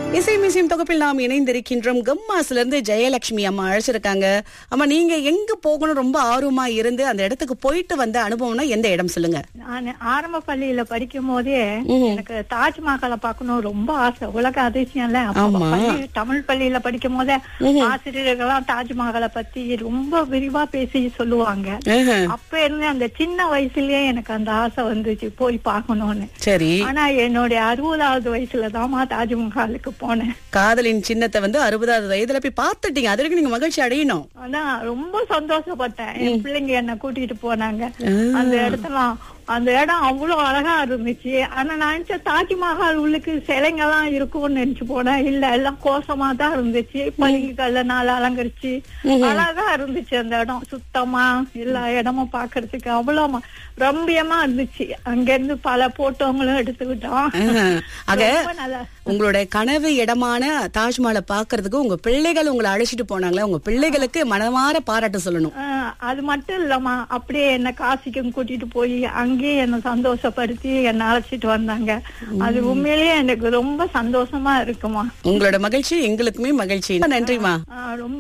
இசை மியூசியம் தொகுப்பில் நாம் இணைந்திருக்கின்றோம் கம்மாஸ்ல இருந்து ஜெயலட்சுமி அம்மா அழைச்சிருக்காங்க அம்மா நீங்க எங்க போகணும் ரொம்ப ஆர்வமா இருந்து அந்த இடத்துக்கு போயிட்டு வந்த அனுபவம்னா எந்த இடம் சொல்லுங்க நான் ஆரம்ப பள்ளியில படிக்கும் போதே ம்ஹும். எனக்கு தாஜ்மஹாலை பார்க்கணும் ரொம்ப ஆசை உலக அதிசயம்ல அப்ப ஆமா. பள்ளி- தமிழ் பள்ளியில படிக்கும் போதே ஆசிரியர்கள்லாம் தாஜ்மஹாலை பத்தி ரொம்ப விரிவா பேசி சொல்லுவாங்க ஆஹா, அப்ப இருந்து அந்த சின்ன வயசுலயே எனக்கு அந்த ஆசை வந்துச்சு போய் பார்க்கணும்னு சரி ஆனா என்னுடைய அறுபதாவது வயசுல தாமா தாஜ்மஹாலுக்கு போனேன் காதலின் சின்னத்தை வந்து அறுபதாவது வயதுல போய் பார்த்துட்டீங்க அது வரைக்கும் நீங்க மகிழ்ச்சி அடையணும் அதான் ரொம்ப சந்தோஷப்பட்டேன் என் பிள்ளைங்க என்ன கூட்டிட்டு போனாங்க அந்த இடத்துல அந்த இடம் அவ்வளவு அழகா இருந்துச்சு ஆனா நான் நினைச்ச தாஜ்மஹால் உள்ளுக்கு சிலைங்க எல்லாம் இருக்கும்னு நினைச்சு போனேன் இல்ல எல்லாம் கோசமா தான் இருந்துச்சு பளிங்குகள்ல நாள் அலங்கரிச்சு அழகா இருந்துச்சு அந்த இடம் சுத்தமா எல்லா இடமும் பாக்குறதுக்கு அவ்வளவு ம- ரம்மியமா இருந்துச்சு அங்க இருந்து பல போட்டோங்களும் எடுத்துக்கிட்டோம் ஆஹா. ஆக ரொம்ப நல்லா உங்களோட கனவு இடமான தாஜ்மஹாலை பாக்குறதுக்கு உங்க பிள்ளைகள் உங்களை அழைச்சிட்டு போனாங்களே உங்க பிள்ளைகளுக்கு மனமார பாராட்டு சொல்லணும் ஆஹ் அது மட்டும் இல்லம்மா அப்படியே என்ன காசிக்கும் கூட்டிட்டு போய் அங்கேயே என்ன சந்தோஷப்படுத்தி என்ன அழைச்சிட்டு வந்தாங்க அது உண்மையிலேயே எனக்கு ரொம்ப சந்தோஷமா இருக்குமா உங்களோட மகிழ்ச்சி எங்களுக்குமே மகிழ்ச்சி நன்றிமா ஆஹ் ரொம்ப